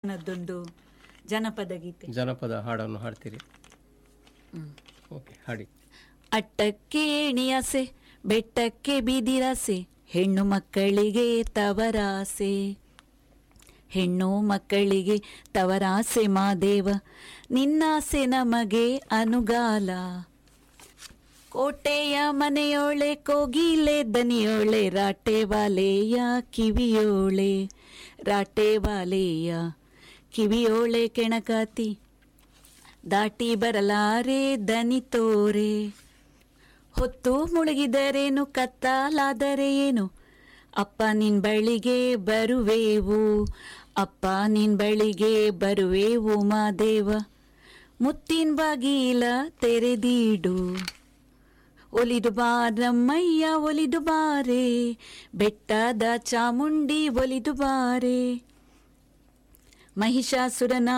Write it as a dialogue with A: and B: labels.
A: ಕೃಷ್ಣದ್ದೊಂದು ಜನಪದ ಗೀತೆ
B: ಜನಪದ ಹಾಡನ್ನು ಹಾಡ್ತೀರಿ ಓಕೆ ಹಾಡಿ
A: ಅಟ್ಟಕ್ಕೆ ಎಣಿಯಾಸೆ ಬೆಟ್ಟಕ್ಕೆ ಬಿದಿರಾಸೆ ಹೆಣ್ಣು ಮಕ್ಕಳಿಗೆ ತವರಾಸೆ ಹೆಣ್ಣು ಮಕ್ಕಳಿಗೆ ತವರಾಸೆ ಮಾದೇವ ನಿನ್ನಾಸೆ ನಮಗೆ ಅನುಗಾಲ ಕೋಟೆಯ ಮನೆಯೋಳೆ ಕೋಗಿಲೆ ದನಿಯೋಳೆ ರಾಟೆ ವಾಲೆಯ ಕಿವಿಯೋಳೆ ರಾಟೆ ವಾಲೆಯ ಕಿವಿಯೋಳೆ ಕೆಣಕಾತಿ ದಾಟಿ ಬರಲಾರೆ ದನಿ ತೋರೆ ಹೊತ್ತು ಮುಳುಗಿದರೇನು ಕತ್ತಲಾದರೆ ಏನು ಅಪ್ಪ ನಿನ್ ಬಳಿಗೆ ಬರುವೆವು ಅಪ್ಪ ನಿನ್ ಬಳಿಗೆ ಬರುವೆವು ಮಾದೇವ ಮುತ್ತಿನ ಬಾಗಿಲ ತೆರೆದೀಡು ಒಲಿದು ಬಾರಮ್ಮಯ್ಯ ಒಲಿದು ಬಾರೆ ಬೆಟ್ಟದ ಚಾಮುಂಡಿ ಒಲಿದು ಬಾರೆ ಮಹಿಷಾಸುರನ